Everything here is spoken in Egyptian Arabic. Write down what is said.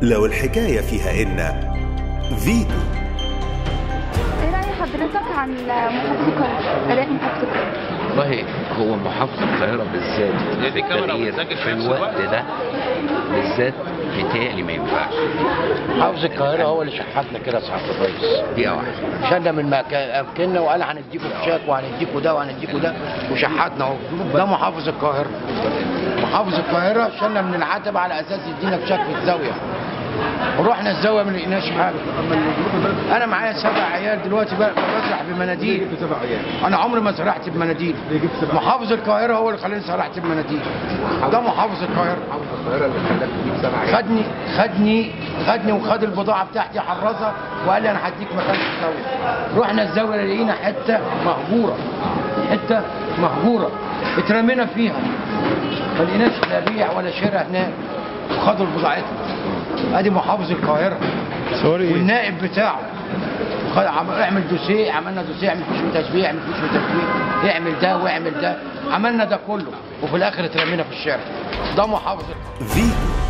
لو الحكاية فيها إن فيتو ايه رأي حضرتك عن محافظ القاهرة؟ أداء محافظ القاهرة؟ والله هو محافظ القاهرة بالذات في التغيير في الوقت ده بالذات بيتهيألي ما ينفعش حافظ القاهرة هو اللي شحتنا كده يا سعادة الرئيس دي واحدة شالنا من مكان أمكننا وقال هنديكوا فشاك وهنديكوا ده وهنديكوا ده وشحتنا اهو ده محافظ القاهرة محافظ القاهرة شالنا من العتبة على أساس يدينا فشاك في الزاوية ورحنا الزاوية ما لقيناش حاجة أنا معايا سبع عيال دلوقتي بقى بسرح بمناديل أنا عمري ما سرحت بمناديل محافظ القاهرة هو اللي خلاني سرحت بمناديل ده محافظ القاهرة خدني خدني خدني وخد البضاعه بتاعتي حرزها وقال لي انا هديك مكان في الزاويه رحنا الزاويه لقينا حته مهجوره حته مهجوره اترمينا فيها ما لقيناش لا بيع ولا شراء هناك وخدوا بضاعتنا ادي محافظ القاهره والنائب بتاعه خد عم- اعمل دوسيه عملنا دوسيه اعمل فيش تشبيه اعمل فيش تشبيه اعمل ده واعمل ده عملنا ده كله وفي الاخر اترمينا في الشارع ده محافظ القاهرة. فيتو